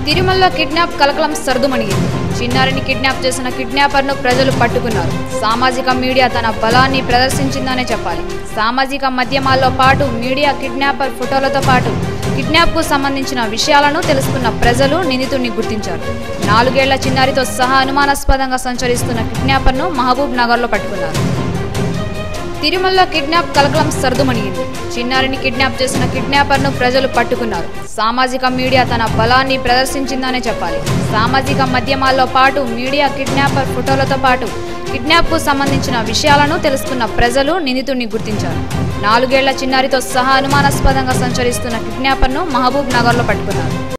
తిరుమలలో కిడ్నాప్ కలకలం సర్దుమణిగింది చిన్నారిని కిడ్నాప్ చేసిన కిడ్నాపర్ను ప్రజలు పట్టుకున్నారు సామాజిక మీడియా తన బలాన్ని ప్రదర్శించిందనే చెప్పాలి సామాజిక మాధ్యమాల్లో పాటు మీడియా కిడ్నాపర్ ఫోటోలతో పాటు కిడ్నాప్కు సంబంధించిన విషయాలను తెలుసుకున్న ప్రజలు నిందితుడిని గుర్తించారు నాలుగేళ్ల చిన్నారితో సహా అనుమానాస్పదంగా సంచరిస్తున్న కిడ్నాపర్ను మహబూబ్ నగర్లో పట్టుకున్నారు తిరుమలలో కిడ్నాప్ కలకలం సర్దుమణిగింది చిన్నారిని కిడ్నాప్ చేసిన కిడ్నాపర్ను ప్రజలు పట్టుకున్నారు సామాజిక మీడియా తన బలాన్ని ప్రదర్శించిందనే చెప్పాలి సామాజిక మాధ్యమాల్లో పాటు మీడియా కిడ్నాపర్ ఫోటోలతో పాటు కిడ్నాప్కు సంబంధించిన విషయాలను తెలుసుకున్న ప్రజలు నిందితుడిని గుర్తించారు నాలుగేళ్ల చిన్నారితో సహా అనుమానాస్పదంగా సంచరిస్తున్న కిడ్నాపర్ను మహబూబ్ నగర్లో పట్టుకున్నారు